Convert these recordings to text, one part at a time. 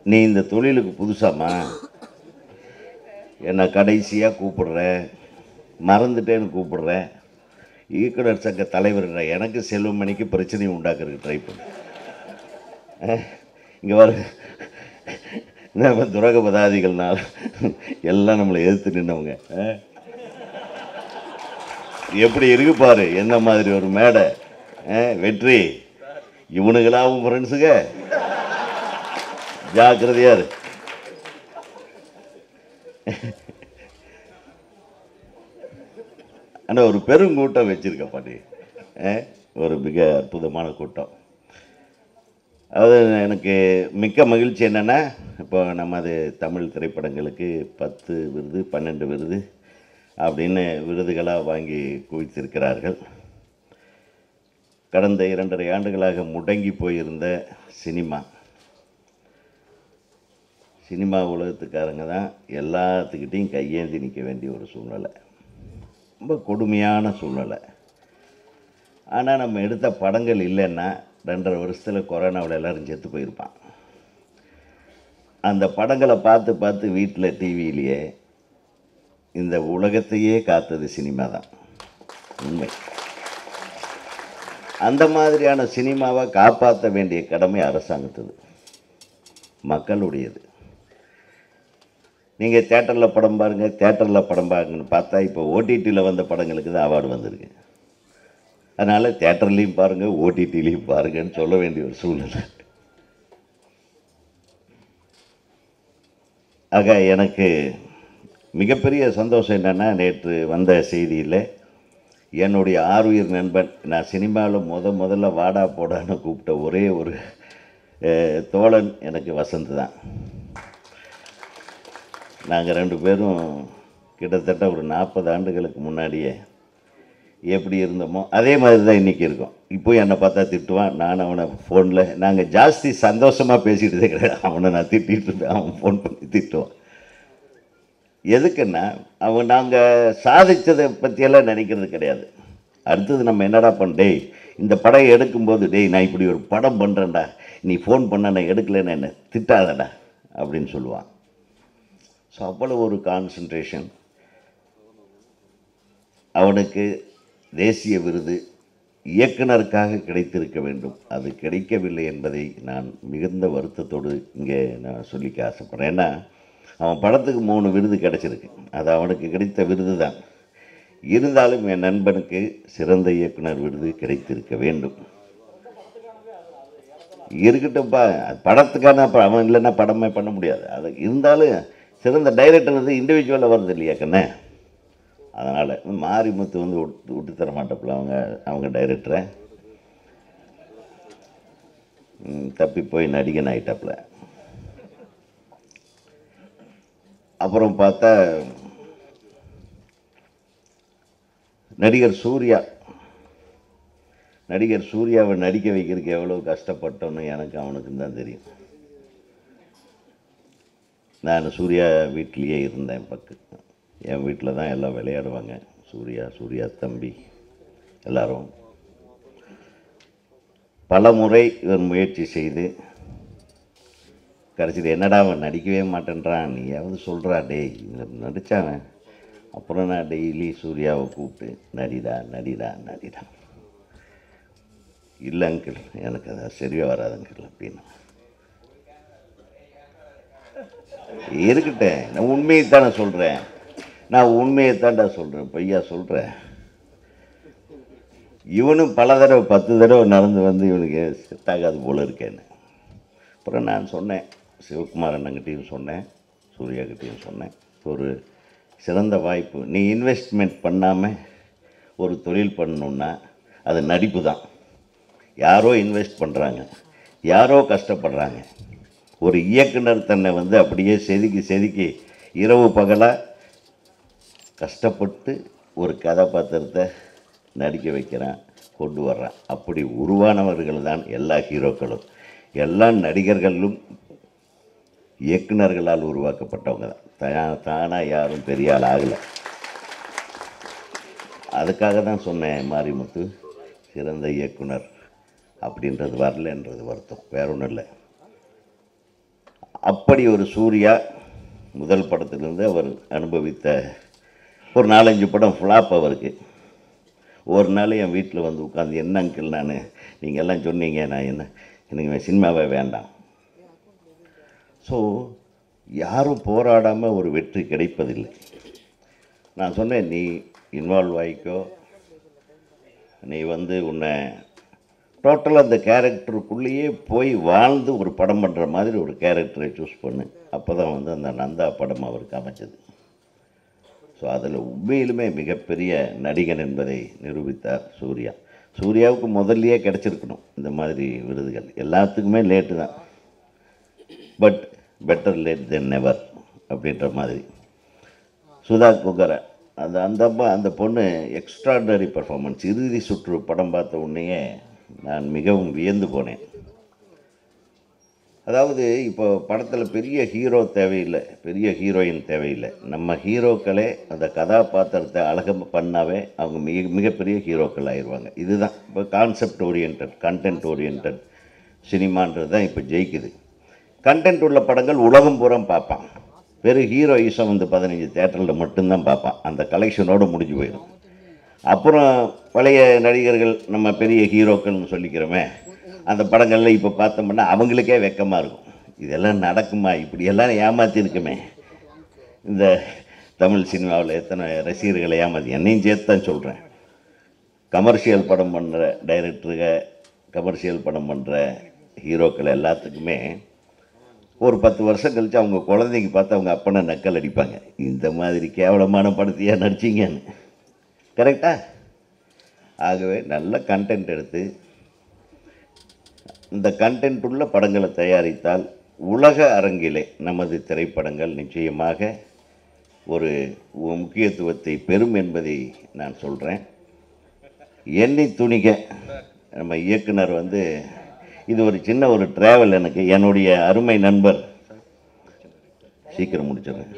நீ இந்த தொழிலுக்கு புதுசாம்மா என்னை கடைசியாக கூப்பிடுற மறந்துட்டேன்னு கூப்பிடுற இயக்குனர் சங்க தலைவர்ன்ற எனக்கு செல்வமணிக்கு பிரச்சனையை உண்டாக்குறதுக்கு ட்ரை பண்ணு இங்கே வர நம்ம துரக பதாதிகள்னால எல்லாம் நம்மளை எதிர்த்து நின்னவங்க அஹ். எப்படி இருக்கு பாரு என்ன மாதிரி ஒரு மேடை அஹ், வெற்றி இவனுங்களாவும் ஃப்ரெண்ட்ஸுங்க ஜாக்கிரதையா இரு ஆனால் ஒரு பெருங்கூட்டம் வச்சிருக்க பாட்டி அஹ், ஒரு மிக அற்புதமான கூட்டம் அது எனக்கு மிக்க மகிழ்ச்சி என்னென்னா இப்போ நமது தமிழ் திரைப்படங்களுக்கு பத்து விருது பன்னெண்டு விருது அப்படின்னு விருதுகளாக வாங்கி குவித்திருக்கிறார்கள் கடந்த இரண்டரை ஆண்டுகளாக முடங்கி போயிருந்த சினிமா சினிமா உலகத்துக்காரங்க தான் எல்லாத்துக்கிட்டையும் கையேந்தி நிற்க வேண்டிய ஒரு சூழ்நிலை ரொம்ப கொடுமையான சூழ்நிலை ஆனால் நம்ம எடுத்த படங்கள் இல்லைன்னா ரெண்டரை வருஷத்தில் கொரோனாவில் எல்லாரும் செத்து போயிருப்பான் அந்த படங்களை பார்த்து பார்த்து வீட்டில் டிவியிலேயே இந்த உலகத்தையே காத்தது சினிமா தான் உண்மை அந்த மாதிரியான சினிமாவை காப்பாற்ற வேண்டிய கடமை அரசாங்கத்துது மக்களுடையது நீங்கள் தேட்டரில் படம் பாருங்கள் தேட்டரில் படம் பாருங்கன்னு பார்த்தா இப்போ ஓடிடியில் வந்த படங்களுக்கு தான் அவார்டு வந்திருக்கு அதனால் தேட்டர்லேயும் பாருங்கள் ஓடிடிலையும் பாருங்கன்னு சொல்ல வேண்டிய ஒரு சூழ்நிலை ஆக எனக்கு மிகப்பெரிய சந்தோஷம் என்னென்னா நேற்று வந்த செய்தியில் என்னுடைய ஆறுயிர் நண்பன் நான் சினிமாவில் முத முதல்ல வாடா போடான்னு கூப்பிட்ட ஒரே ஒரு அஹ், தோழன் எனக்கு வசந்த் தான் நாங்கள் ரெண்டு பேரும் கிட்டத்தட்ட ஒரு நாற்பது ஆண்டுகளுக்கு முன்னாடியே எப்படி இருந்தோமோ அதே மாதிரி தான் இன்றைக்கி இருக்கோம் இப்போ என்னை பார்த்தா திட்டுவான் நான் அவனை ஃபோனில் நாங்கள் ஜாஸ்தி சந்தோஷமாக பேசிகிட்டு கிடையாது அவனை நான் திட்டிகிட்டு இருந்தேன் அவன் ஃபோன் பண்ணி திட்டுவான் எதுக்குன்னா அவன் நாங்கள் சாதித்ததை பற்றியெல்லாம் நினைக்கிறது கிடையாது அடுத்தது நம்ம என்னடா பண்ண டேய் இந்த படம் எடுக்கும்போது டேய் நான் இப்படி ஒரு படம் பண்ணுறேன்டா நீ ஃபோன் பண்ண நான் எடுக்கலைன்னு என்ன திட்டாதடா அப்படின்னு சொல்லுவான் ஸோ அவ்வளோ ஒரு கான்சன்ட்ரேஷன் அவனுக்கு தேசிய விருது இயக்குனருக்காக கிடைத்திருக்க வேண்டும் அது கிடைக்கவில்லை என்பதை நான் மிகுந்த வருத்தத்தோடு இங்கே நான் சொல்லிக்க ஆசைப்பட்றேன் ஏன்னா அவன் படத்துக்கு மூணு விருது கிடைச்சிருக்கு அது அவனுக்கு கிடைத்த விருது தான் இருந்தாலும் என் நண்பனுக்கு சிறந்த இயக்குனர் விருது கிடைத்திருக்க வேண்டும் இருக்கட்டும்ப்பா அது படத்துக்கான அப்ப அவன் இல்லைன்னா படமே பண்ண முடியாது அது இருந்தாலும் சிறந்த டைரக்டர் வந்து இண்டிவிஜுவலாக வருது இல்லையா கண்ணே அதனால் மாரிமுத்து வந்து விட்டு விட்டு தர மாட்டப்பில் அவங்க அவங்க டைரக்டரை ம், தப்பி போய் நடிகன் ஆயிட்டாப்புல அப்புறம் பார்த்தா நடிகர் சூர்யா நடிகர் சூர்யாவை நடிக்க வைக்கிறதுக்கு எவ்வளோ கஷ்டப்பட்டோன்னு எனக்கு அவனுக்கும் தான் தெரியும் நான் சூர்யா வீட்லேயே இருந்தேன் பக்கு என் வீட்டில் தான் எல்லாம் விளையாடுவாங்க சூர்யா சூர்யா தம்பி எல்லாரும் பல முறை இவர் முயற்சி செய்து கடைசியில் என்னடா அவன் நடிக்கவே மாட்டேன்றான் நீயாவது சொல்கிறா டேய் நடித்தாவன் அப்புறம் நான் டெய்லி சூர்யாவை கூப்பிட்டு நடிடா நடிடா நடிடா இல்லை அங்கிள் எனக்கு அது சரியாக வராது அங்கிள் அப்படின்னு இருக்கட்டேன் நான் உண்மையை தானே சொல்கிறேன் நான் உண்மையை தான்டா சொல்கிறேன் பொய்யா சொல்கிறேன் இவனும் பல தடவை பத்து தடவை நடந்து வந்து இவனுக்கு செட் ஆகாது போல இருக்கேன்னு அப்புறம் நான் சொன்னேன் சிவகுமார் அண்ணங்கிட்டையும் சொன்னேன் சூர்யாக்கிட்டையும் சொன்னேன் ஒரு சிறந்த வாய்ப்பு நீ இன்வெஸ்ட்மெண்ட் பண்ணாமல் ஒரு தொழில் பண்ணணுன்னா அது நடிப்பு தான் யாரோ இன்வெஸ்ட் பண்ணுறாங்க யாரோ கஷ்டப்படுறாங்க ஒரு இயக்குனர் தன்னை வந்து அப்படியே செதுக்கி செதுக்கி இரவு பகலாக கஷ்டப்பட்டு ஒரு கதாபாத்திரத்தை நடிக்க வைக்கிறான் கொண்டு வர்றான் அப்படி உருவானவர்கள் தான் எல்லா ஹீரோக்களும் எல்லா நடிகர்களும் இயக்குனர்களால் உருவாக்கப்பட்டவங்க தான் தா தானாக யாரும் பெரிய ஆள் ஆகலை அதுக்காக தான் சொன்னேன் மாரிமுத்து சிறந்த இயக்குனர் அப்படின்றது வரலன்றது வருத்தம் வேற ஒன்றும் இல்லை அப்படி ஒரு சூர்யா முதல் படத்திலிருந்து அவர் அனுபவித்த ஒரு நாலஞ்சு படம் ஃப்ளாப் அவருக்கு ஒரு நாள் என் வீட்டில் வந்து உட்காந்து என்ன அங்கிள் நான் நீங்கள் எல்லாம் சொன்னீங்க நான் என்ன எனக்கு சினிமாவே வேண்டாம் ஸோ யாரும் போராடாமல் ஒரு வெற்றி கிடைப்பதில்லை நான் சொன்னேன் நீ இன்வால்வ் ஆகிக்கோ நீ வந்து உன்னை டோட்டலாக அந்த கேரக்டருக்குள்ளேயே போய் வாழ்ந்து ஒரு படம் பண்ணுற மாதிரி ஒரு கேரக்டரை சூஸ் பண்ணு அப்போ தான் வந்து அந்த நந்தா படம் அவருக்கு அமைச்சது ஸோ அதில் உண்மையிலுமே மிகப்பெரிய நடிகன் என்பதை நிரூபித்தார் சூர்யா சூர்யாவுக்கு முதல்லயே கிடச்சிருக்கணும் இந்த மாதிரி விருதுகள் எல்லாத்துக்குமே லேட்டு தான் but better late then never அப்படின்ற மாதிரி சுதா குகரை அந்த அந்த அம்மா அந்த பொண்ணு எக்ஸ்ட்ராடனரி பர்ஃபார்மன்ஸ் இறுதி சுற்று படம் பார்த்த உடனேயே நான் மிகவும் வியந்து போனேன் அதாவது இப்போ படத்தில் பெரிய ஹீரோ தேவையில்லை பெரிய ஹீரோயின் தேவையில்லை நம்ம ஹீரோக்களே அந்த கதாபாத்திரத்தை அழக பண்ணாவே அவங்க மிக மிகப்பெரிய ஹீரோக்கள் ஆயிடுவாங்க இதுதான் இப்போ கான்செப்ட் ஓரியன்ட் கண்டென்ட் ஓரியன்ட் சினிமான்றது தான் இப்போ ஜெயிக்குது கண்டென்ட் உள்ள படங்கள் உலகம் பூரா பார்ப்பான் வெறும் ஹீரோயிசம் வந்து பதினஞ்சு தேட்டரில் மட்டும்தான் பார்ப்பான் அந்த கலெக்ஷனோடு முடிஞ்சு போயிடும் அப்புறம் பழைய நடிகர்கள் நம்ம பெரிய ஹீரோக்கள்னு சொல்லிக்கிறோமே அந்த படங்களில் இப்போ பார்த்தோம்னா அவங்களுக்கே வெக்கமாக இருக்கும் இதெல்லாம் நடக்குமா இப்படியெல்லாம் ஏமாற்றிருக்குமே இந்த தமிழ் சினிமாவில் எத்தனை ரசிகர்களை ஏமாத்தி என்னையும் சேர்த்து தான் சொல்கிறேன் கமர்ஷியல் படம் பண்ணுற டைரக்டருக கமர்ஷியல் படம் பண்ணுற ஹீரோக்கள் எல்லாத்துக்குமே ஒரு பத்து வருஷம் கழிச்சு அவங்க குழந்தைக்கு பார்த்து அவங்க அப்பனை நக்கல் அடிப்பாங்க இந்த மாதிரி கேவலமான படத்தையா நடிச்சிங்கன்னு கரெக்டா ஆகவே நல்ல கண்டென்ட் எடுத்து இந்த கண்டென்ட் உள்ள படங்களை தயாரித்தால் உலக அரங்கிலே நமது திரைப்படங்கள் நிச்சயமாக ஒரு முக்கியத்துவத்தை பெறும் என்பதை நான் சொல்கிறேன் எண்ணி துணிக நம்ம இயக்குனர் வந்து இது ஒரு சின்ன ஒரு ட்ராவல் எனக்கு என்னுடைய அருமை நண்பர் சீக்கிரம் முடிச்சிடுறேன்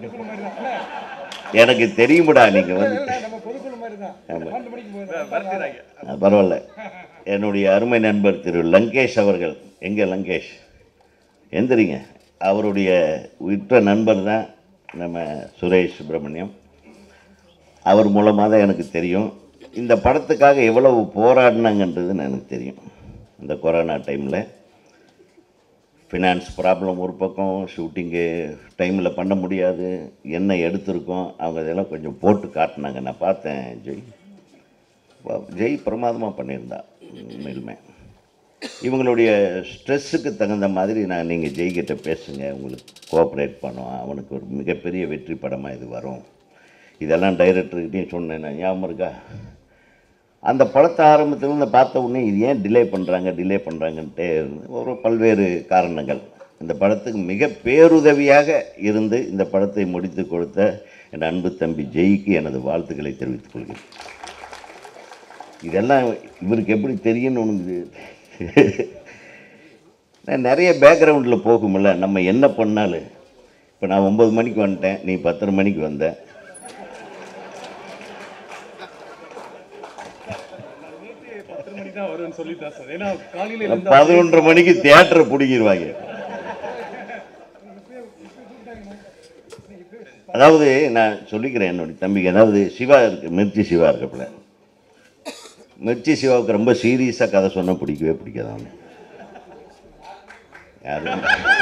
எனக்கு தெரியுமுடா நீங்கள் வந்து நம்ம பொதுக்குழு மாதிரி தான் ஆமா. பன்னெண்டு மணிக்கு போயிடும் ஆ, பரவாயில்ல என்னுடைய அருமை நண்பர் திரு லங்கேஷ் அவர்கள் எங்கே லங்கேஷ் எந்திரிங்க அவருடைய உற்ற நண்பர் தான் நம்ம சுரேஷ் சுப்பிரமணியம் அவர் மூலமாக தான் எனக்கு தெரியும் இந்த படத்துக்காக எவ்வளவு போராடினாங்கன்றது எனக்கு தெரியும் இந்த கொரோனா டைமில் ஃபினான்ஸ் ப்ராப்ளம் ஒரு பக்கம் ஷூட்டிங்கு டைமில் பண்ண முடியாது என்ன எடுத்திருக்கோம் அவங்க இதெல்லாம் கொஞ்சம் போட்டு காட்டினாங்க நான் பார்த்தேன் ஜெய் வா- ஜெய் பிரமாதமாக பண்ணியிருந்தா உண்மையிலுமே இவங்களுடைய ஸ்ட்ரெஸ்ஸுக்கு தகுந்த மாதிரி நான் நீங்கள் ஜெய்கிட்ட பேசுங்க உங்களுக்கு கோஆப்ரேட் பண்ணுவோம் அவனுக்கு ஒரு மிகப்பெரிய வெற்றி படமாக இது வரும் இதெல்லாம் டைரக்டர்கிட்டையும் சொன்னேன் நான் ஞாபகம் இருக்கா அந்த படத்தை ஆரம்பத்திலிருந்து பார்த்த உடனே இது ஏன் டிலே பண்ணுறாங்க டிலே பண்ணுறாங்கன்ட்டே இருந்து ஒரு பல்வேறு காரணங்கள் இந்த படத்துக்கு மிக பேருதவியாக இருந்து இந்த படத்தை முடித்து கொடுத்த என் அன்பு தம்பி ஜெய்க்கு எனது வாழ்த்துக்களை தெரிவித்துக் கொள்கிறேன் இதெல்லாம் இவருக்கு எப்படி தெரியும்னு உனக்கு நான் நிறைய பேக்ரவுண்டில் போகும்ல நம்ம என்ன பண்ணாலும் இப்போ நான் ஒம்பது மணிக்கு வந்துட்டேன் நீ பத்தரை மணிக்கு வந்த பத்து மணிக்கு தான் வருவேன்னு சொல்லிட்டேன் சார் ஏன்னா காலையில எழுந்தா பதினொன்றரை மணிக்கு தியேட்டரை பிடிங்கிடுவாங்க அதாவது நான் சொல்லிக்கிறேன் என்னுடைய தம்பிக்கு அதாவது சிவா இருக்கு மிர்ச்சி சிவா இருக்கப்பல மிர்ச்சி சிவாவுக்கு ரொம்ப சீரியஸாக கதை சொன்னால் பிடிக்கவே பிடிக்காது அவனு யாரும்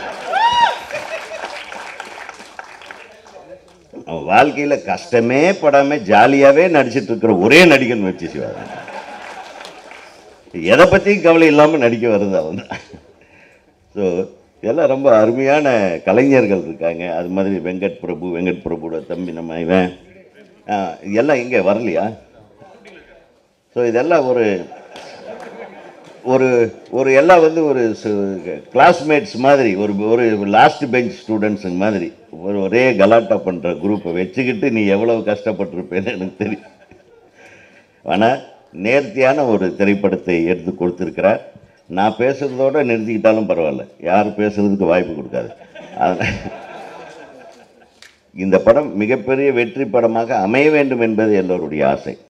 அவன் வாழ்க்கையில் கஷ்டமே படாமல் ஜாலியாகவே நடிச்சிட்டு இருக்கிற ஒரே நடிகன் மிர்ச்சி சிவா தான் எதை பற்றியும் கவலை இல்லாமல் நடிக்க வருது அவன் ஸோ இதெல்லாம் ரொம்ப அருமையான கலைஞர்கள் இருக்காங்க அது மாதிரி வெங்கட் பிரபு வெங்கட் பிரபுவோட தம்பி நம்ம இவன் ஆ, எல்லாம் இங்கே வரலையா ஸோ இதெல்லாம் ஒரு ஒரு ஒரு எல்லாம் வந்து ஒரு கிளாஸ்மேட்ஸ் மாதிரி ஒரு ஒரு லாஸ்ட் பெஞ்ச் ஸ்டூடெண்ட்ஸுங்க மாதிரி ஒரு ஒரே கலாட்டா பண்ணுற குரூப்பை வச்சுக்கிட்டு நீ எவ்வளவு கஷ்டப்பட்டிருப்பேன்னு எனக்கு தெரியும் ஆனால் நேர்த்தியான ஒரு திரைப்படத்தை எடுத்து கொடுத்துருக்கிறார் நான் பேசுகிறதோட நிறுத்திக்கிட்டாலும் பரவாயில்ல யார் பேசுறதுக்கு வாய்ப்பு கொடுக்காது அதனால் இந்த படம் மிகப்பெரிய வெற்றி படமாக அமைய வேண்டும் என்பது எல்லோருடைய ஆசை